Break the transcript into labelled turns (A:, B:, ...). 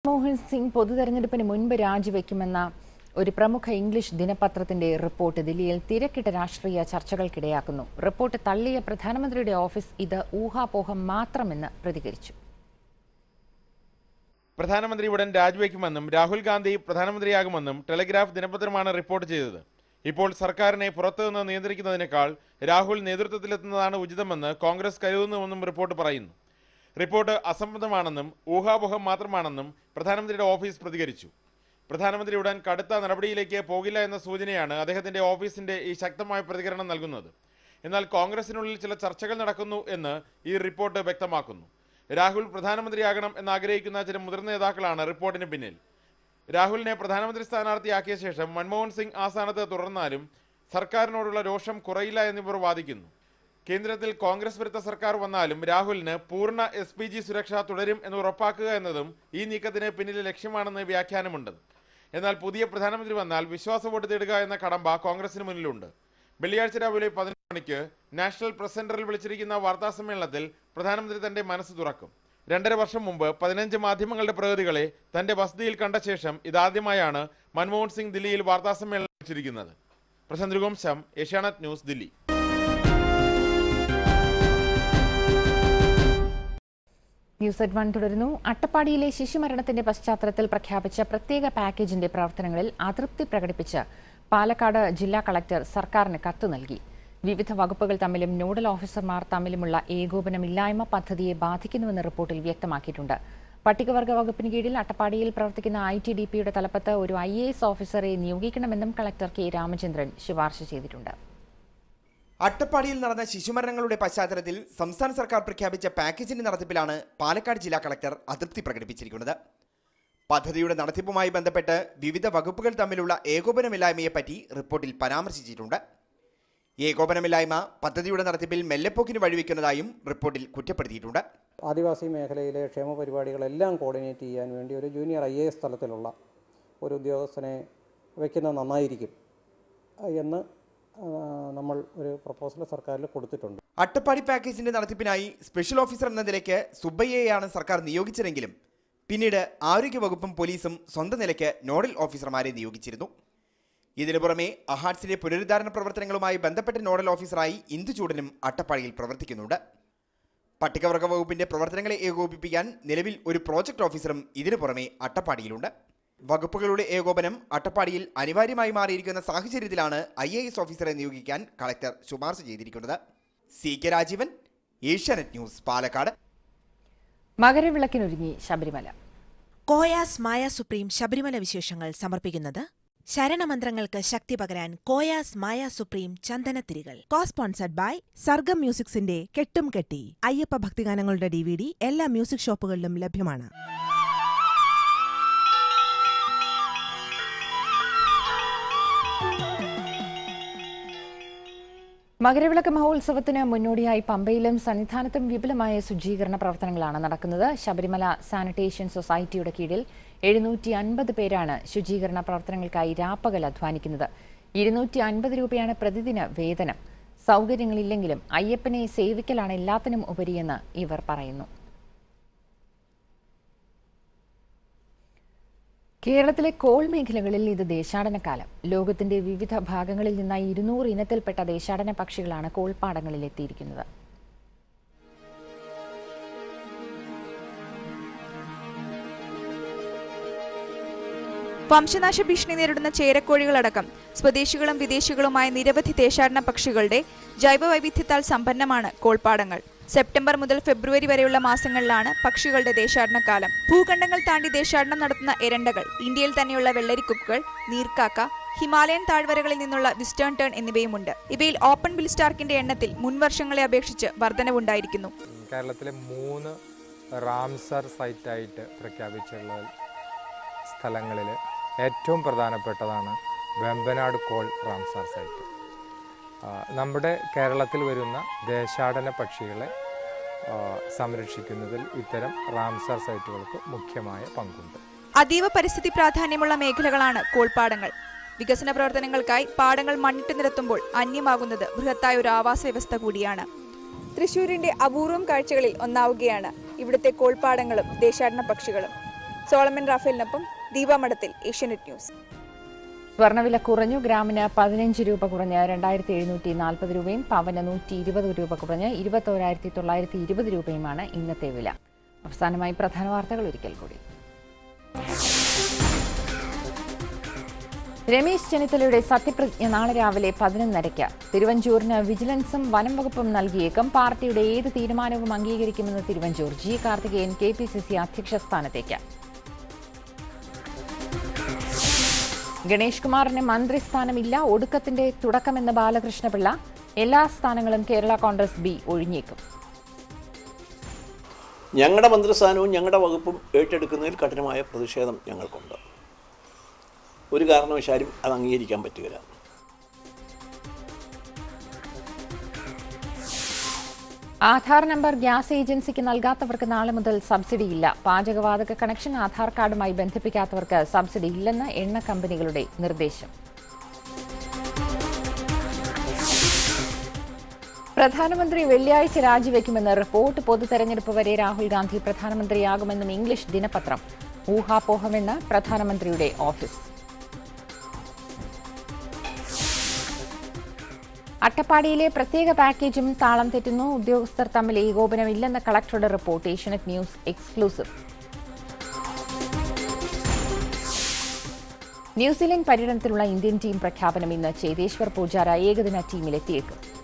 A: മൻമോഹൻ സിംഗ് പൊതുതെരഞ്ഞെടുപ്പിന് മുൻപ് രാജിവെക്കുമെന്ന ഒരു പ്രമുഖ ഇംഗ്ലീഷ് ദിനപത്രത്തിന്റെ റിപ്പോർട്ട് ദില്ലിയിൽ തിരക്കിട്ട രാഷ്ട്രീയ ചർച്ചകൾക്കിടയാക്കുന്നു റിപ്പോർട്ട് തള്ളിയ പ്രധാനമന്ത്രിയുടെ ഓഫീസ് ഇത് ഊഹാപോഹം മാത്രമെന്ന് പ്രതികരിച്ചു
B: പ്രധാനമന്ത്രി ഉടൻ രാജിവെക്കുമെന്നും രാഹുൽ ഗാന്ധി പ്രധാനമന്ത്രിയാകുമെന്നും ടെലിഗ്രാഫ് ദിനപത്രമാണ് റിപ്പോർട്ട് ചെയ്തത് ഇപ്പോൾ സർക്കാരിനെ പുറത്തുനിന്ന് നിയന്ത്രിക്കുന്നതിനേക്കാൾ രാഹുൽ നേതൃത്വത്തിലെത്തുന്നതാണ് ഉചിതമെന്ന് കോൺഗ്രസ് കരുതുന്നുവെന്നും റിപ്പോർട്ട് പറയുന്നു റിപ്പോർട്ട് അസംബന്ധമാണെന്നും ഊഹാപോഹം മാത്രമാണെന്നും പ്രധാനമന്ത്രിയുടെ ഓഫീസ് പ്രതികരിച്ചു പ്രധാനമന്ത്രി ഉടൻ കടുത്ത നടപടിയിലേക്ക് പോകില്ല എന്ന സൂചനയാണ് അദ്ദേഹത്തിന്റെ ഓഫീസിന്റെ ഈ ശക്തമായ പ്രതികരണം നൽകുന്നത് എന്നാൽ കോൺഗ്രസിനുള്ളിൽ ചില ചർച്ചകൾ നടക്കുന്നു എന്ന് ഈ റിപ്പോർട്ട് വ്യക്തമാക്കുന്നു രാഹുൽ പ്രധാനമന്ത്രിയാകണം എന്ന് ആഗ്രഹിക്കുന്ന ചില മുതിർന്ന നേതാക്കളാണ് റിപ്പോർട്ടിന് പിന്നിൽ രാഹുലിനെ പ്രധാനമന്ത്രി സ്ഥാനാർത്ഥിയാക്കിയ ശേഷം മൻമോഹൻ സിംഗ് ആ സ്ഥാനത്ത് തുടർന്നാലും സർക്കാരിനോടുള്ള രോഷം കുറയില്ല എന്നിവർ വാദിക്കുന്നു കേന്ദ്രത്തിൽ കോൺഗ്രസ് വിരുദ്ധ സർക്കാർ വന്നാലും രാഹുലിന് പൂർണ്ണ എസ് പി ജി സുരക്ഷ തുടരും എന്ന് ഉറപ്പാക്കുക എന്നതും ഈ നീക്കത്തിന് പിന്നിലെ ലക്ഷ്യമാണെന്ന് വ്യാഖ്യാനമുണ്ട് എന്നാൽ പുതിയ പ്രധാനമന്ത്രി വന്നാൽ വിശ്വാസ വോട്ട് തേടുക എന്ന കടമ്പ കോൺഗ്രസിന് മുന്നിലുണ്ട് വെള്ളിയാഴ്ച രാവിലെ പതിനൊന്ന് മണിക്ക് നാഷണൽ പ്രസ് സെന്ററിൽ വിളിച്ചിരിക്കുന്ന വാർത്താ സമ്മേളനത്തിൽ പ്രധാനമന്ത്രി തന്റെ മനസ്സ് തുറക്കും രണ്ടര വർഷം മുമ്പ് പതിനഞ്ച് മാധ്യമങ്ങളുടെ പ്രതിനിധികളെ തന്റെ വസതിയിൽ കണ്ട ശേഷം ഇതാദ്യമായാണ് മൻമോഹൻ സിംഗ് ദില്ലിയിൽ വാർത്താ സമ്മേളനം വിളിച്ചിരിക്കുന്നത് Prashanth Raghuvamsham Asianet news Delhi
A: news at one തുടരുന്നു അട്ടപ്പാടിയിലെ ശിശുമരണത്തിന്റെ പശ്ചാത്തലത്തിൽ പ്രഖ്യാപിച്ച പ്രത്യേക പാക്കേജിന്റെ പ്രവർത്തനങ്ങളിൽ അതൃപ്തി പ്രകടിപ്പിച്ച് പാലക്കാട് ജില്ലാ കളക്ടർ സർക്കാരിന് കത്ത് നൽകി വിവിധ വകുപ്പുകൾ തമ്മിലും നോഡൽ ഓഫീസർമാർ തമ്മിലുമുള്ള ഏകോപനമില്ലായ്മ പദ്ധതിയെ ബാധിക്കുന്നുവെന്ന് റിപ്പോർട്ടിൽ വ്യക്തമാക്കിയിട്ടുണ്ട് പട്ടികവർഗ വകുപ്പിന് കീഴിൽ അട്ടപ്പാടിയിൽ പ്രവർത്തിക്കുന്ന ഐ ടി ഡി പിയുടെ തലപ്പത്ത് ഒരു ഐ എ എസ് ഓഫീസറെ നിയോഗിക്കണമെന്നും കളക്ടർ കെ രാമചന്ദ്രൻ ശുപാർശ ചെയ്തിട്ടുണ്ട്
C: അട്ടപ്പാടിയിൽ നടന്ന ശിശുമരണങ്ങളുടെ പശ്ചാത്തലത്തിൽ സംസ്ഥാന സർക്കാർ പ്രഖ്യാപിച്ച പാക്കേജിന്റെ നടത്തിപ്പിലാണ് പാലക്കാട് ജില്ലാ കളക്ടർ അതൃപ്തി പ്രകടിപ്പിച്ചിരിക്കുന്നത് പദ്ധതിയുടെ നടത്തിപ്പുമായി ബന്ധപ്പെട്ട് വിവിധ വകുപ്പുകൾ തമ്മിലുള്ള ഏകോപനമില്ലായ്മയെപ്പറ്റി റിപ്പോർട്ടിൽ പരാമർശിച്ചിട്ടുണ്ട് ഏകോപനമില്ലായ്മ പദ്ധതിയുടെ നടത്തിപ്പിൽ മെല്ലെപ്പോക്കിന് വഴിവെക്കുന്നതായും റിപ്പോർട്ടിൽ കുറ്റപ്പെടുത്തിയിട്ടുണ്ട്
D: ആദിവാസി മേഖലയിലെ ക്ഷേമ പരിപാടികളെല്ലാം കോർഡിനേറ്റ് ചെയ്യാൻ വേണ്ടി ഒരു ജൂനിയർ ഐ എ എസ് തലത്തിലുള്ള ഒരു ഉദ്യോഗസ്ഥനെ വയ്ക്കുന്നത് നന്നായിരിക്കും എന്ന് ആ, നമ്മൾ ഒരു പ്രപ്പോസൽ സർക്കാരിൽ കൊടുത്തിട്ടുണ്ട്
C: അട്ടപ്പാടി പാക്കേജിന്റെ നടത്തിപ്പിനായി സ്പെഷ്യൽ ഓഫീസർ എന്ന നിലയ്ക്ക് സുബ്ബയ്യയാണ് സർക്കാർ നിയോഗിച്ചതെങ്കിലും പിന്നീട് ആരോഗ്യവകുപ്പും പോലീസും സ്വന്തം നിലയ്ക്ക് നോഡൽ ഓഫീസർമാരെ നിയോഗിച്ചിരുന്നു ഇതിനു പുറമെ അഹാഡ്സിലെ പുനരുദ്ധാരണ പ്രവർത്തനങ്ങളുമായി ബന്ധപ്പെട്ട നോഡൽ ഓഫീസറായി ഇന്ദുചൂടനും അട്ടപ്പാടിയിൽ പ്രവർത്തിക്കുന്നുണ്ട് പട്ടികവർഗ വകുപ്പിന്റെ പ്രവർത്തനങ്ങളെ ഏകോപിപ്പിക്കാൻ നിലവിൽ ഒരു പ്രോജക്ട് ഓഫീസറും ഇതിനു പുറമെ അട്ടപ്പാടിയിലുണ്ട് വകുപ്പുകളുടെ ഏകോപനം അട്ടപ്പാടിയിൽ അനിവാര്യമായി മാറിയിരിക്കുന്ന സാഹചര്യത്തിലാണ് ഐ എ എസ് ഓഫീസറെ നിയോഗിക്കാൻ കളക്ടർ ശുപാർശ ചെയ്തിരിക്കുന്നത് C K Rajeevan Asianet news Palakkad
A: മകരവിളക്കിനൊരുങ്ങി ശബരിമല
E: കോയാസ് മായ സുപ്രീം ശബരിമല വിശേഷങ്ങൾ സമർപ്പിക്കുന്നത് ശരണമന്ത്രങ്ങൾക്ക് ശക്തി പകരാൻ കോയാസ് മായ സുപ്രീം ചന്ദനത്തിരികൾ കോ സ്പോൺസർഡ് ബൈ സർഗം മ്യൂസിക്സിന്റെ കെട്ടും കെട്ടി അയ്യപ്പ ഭക്തിഗാനങ്ങളുടെ ഡി വി ഡി എല്ലാ മ്യൂസിക് ഷോപ്പുകളിലും ലഭ്യമാണ്
A: മകരവിളക്ക് മഹോത്സവത്തിന് മുന്നോടിയായി പമ്പയിലും സന്നിധാനത്തും വിപുലമായ ശുചീകരണ പ്രവർത്തനങ്ങളാണ് നടക്കുന്നത് ശബരിമല സാനിറ്റേഷൻ സൊസൈറ്റിയുടെ കീഴിൽ എഴുന്നൂറ്റി അൻപത് പേരാണ് ശുചീകരണ പ്രവർത്തനങ്ങൾക്കായി രാപ്പകൽ അധ്വാനിക്കുന്നത് ഇരുന്നൂറ്റി അൻപത് രൂപയാണ് പ്രതിദിന വേതനം സൗകര്യങ്ങളില്ലെങ്കിലും അയ്യപ്പനെ സേവിക്കലാണ് എല്ലാത്തിനും ഉപരിയെന്ന് ഇവർ പറയുന്നു കേരളത്തിലെ കോൾ മേഖലകളിൽ ഇത് ദേശാടനക്കാലം ലോകത്തിന്റെ വിവിധ ഭാഗങ്ങളിൽ നിന്നായി ഇരുന്നൂറ് ഇനത്തിൽപ്പെട്ട ദേശാടന പക്ഷികളാണ് കോൾപ്പാടങ്ങളിൽ എത്തിയിരിക്കുന്നത്
F: വംശനാശ ഭീഷണി നേരിടുന്ന ചേരക്കോഴികളടക്കം സ്വദേശികളും വിദേശികളുമായ നിരവധി ദേശാടന പക്ഷികളുടെ ജൈവവൈവിധ്യത്താൽ സമ്പന്നമാണ് കോൾപ്പാടങ്ങൾ സെപ്റ്റംബർ മുതൽ ഫെബ്രുവരി വരെയുള്ള മാസങ്ങളിലാണ് പക്ഷികളുടെ ദേശാടനക്കാലം ഭൂഖണ്ഡങ്ങൾ താണ്ടി ദേശാടനം നടത്തുന്ന എരണ്ടകൾ ഇന്ത്യയിൽ തന്നെയുള്ള വെള്ളരിക്കുക്കുകൾ നീർക്കാക്ക ഹിമാലയൻ താഴ്വരകളിൽ നിന്നുള്ള വിസ്റ്റേൺ ടേൺ എന്നിവയുമുണ്ട് ഇവയിൽ ഓപ്പൺ ബിൽ സ്റ്റാർക്കിന്റെ എണ്ണത്തിൽ മുൻവർഷങ്ങളെ അപേക്ഷിച്ച് വർധനവുണ്ടായിരിക്കുന്നു
G: കേരളത്തിലെ മൂന്ന് റാംസർ സൈറ്റായിട്ട് പ്രഖ്യാപിച്ചുള്ള സ്ഥലങ്ങളിൽ ഏറ്റവും പ്രധാനപ്പെട്ടതാണ് വെമ്പനാട് കോൾ റാംസാർ സൈറ്റ് ആ, നമ്മുടെ കേരളത്തിൽ വരുന്ന ദേശാടന പക്ഷികളെ ആ, സംരക്ഷിക്കുന്നതിൽ ഇത്തരം റാംസാർ സൈറ്റുകൾക്ക് മുഖ്യമായ പങ്കുണ്ട്
F: അതീവ പരിസ്ഥിതി പ്രാധാന്യമുള്ള മേഖലകളാണ് കോൾപ്പാടങ്ങൾ വികസന പ്രവർത്തനങ്ങൾക്കായി പാടങ്ങൾ മണ്ണിട്ട് നിരത്തുമ്പോൾ അന്യമാകുന്നത് ബൃഹത്തായ ഒരു ആവാസ വ്യവസ്ഥ കൂടിയാണ് തൃശൂരിന്റെ അപൂർവം കാഴ്ചകളിൽ ഒന്നാവുകയാണ് ഇവിടുത്തെ കോൾപ്പാടങ്ങളും ദേശാടന പക്ഷികളും സോളമൻ റാഫേലിനൊപ്പം ദീപ മഠത്തിൽ ഏഷ്യാനെറ്റ് ന്യൂസ്
A: സ്വർണ്ണവില കുറഞ്ഞു ഗ്രാമിന് പതിനഞ്ച് രൂപ കുറഞ്ഞ് രണ്ടായിരത്തി എഴുന്നൂറ്റി നാൽപ്പത് രൂപയും പവന് നൂറ്റി ഇരുപത് രൂപ കുറഞ്ഞ് ഇരുപത്തോരായിരത്തി തൊള്ളായിരത്തി ഇരുപത് രൂപയുമാണ് ഇന്നത്തെ വില അവസാനമായി പ്രധാന വാർത്തകൾ ഒരിക്കൽ കൂടി രമേശ് ചെന്നിത്തലയുടെ സത്യപ്രതിജ്ഞ നാളെ രാവിലെ പതിനൊന്നരയ്ക്ക് തിരുവഞ്ചൂരിന് വിജിലൻസും വനം വകുപ്പും നൽകിയേക്കും പാർട്ടിയുടെ ഏത് തീരുമാനവും അംഗീകരിക്കുമെന്ന് Thiruvanchoor G Karthikeyan K P C C അധ്യക്ഷ സ്ഥാനത്തേക്ക് ഗണേഷ് കുമാറിന് മന്ത്രിസ്ഥാനമില്ല ഒടുക്കത്തിന്റെ തുടക്കമെന്ന് ബാലകൃഷ്ണപിള്ള എല്ലാ സ്ഥാനങ്ങളും കേരള കോൺഗ്രസ് ബി ഒഴിഞ്ഞേക്കും
H: ഞങ്ങളുടെ മന്ത്രിസ്ഥാനവും ഞങ്ങളുടെ വകുപ്പും ഏറ്റെടുക്കുന്നതിൽ കഠിനമായ പ്രതിഷേധം ഞങ്ങൾക്കുണ്ട് ഒരു കാരണവശാലും അത് അംഗീകരിക്കാൻ പറ്റുകയില്ല
A: ആധാർ നമ്പർ ഗ്യാസ് ഏജൻസിക്ക് നൽകാത്തവർക്ക് നാളെ മുതൽ സബ്സിഡി ഇല്ല പാചകവാതക കണക്ഷൻ ആധാർ കാർഡുമായി ബന്ധിപ്പിക്കാത്തവർക്ക് സബ്സിഡി ഇല്ലെന്ന് എണ്ണ കമ്പനികളുടെ നിർദ്ദേശം പ്രധാനമന്ത്രി വെള്ളിയാഴ്ച രാജിവെക്കുമെന്ന് റിപ്പോർട്ട് പൊതു തെരഞ്ഞെടുപ്പ് വരെ രാഹുൽ ഗാന്ധി പ്രധാനമന്ത്രിയാകുമെന്നും ഇംഗ്ലീഷ് ദിനപത്രം ഊഹാപോഹമെന്ന് പ്രധാനമന്ത്രിയുടെ ഓഫീസ് അട്ടപ്പാടിയിലെ പ്രത്യേക പാക്കേജും താളം തെറ്റുന്നു ഉദ്യോഗസ്ഥർ തമ്മിൽ ഏകോപനമില്ലെന്ന കളക്ടറുടെ report Asianet news exclusive New Zealand പര്യടനത്തിലുള്ള ഇന്ത്യൻ ടീം പ്രഖ്യാപനം ഇന്ന് ചേതേശ്വർ പൂജാര ഏകദിന ടീമിലെത്തിയേക്കും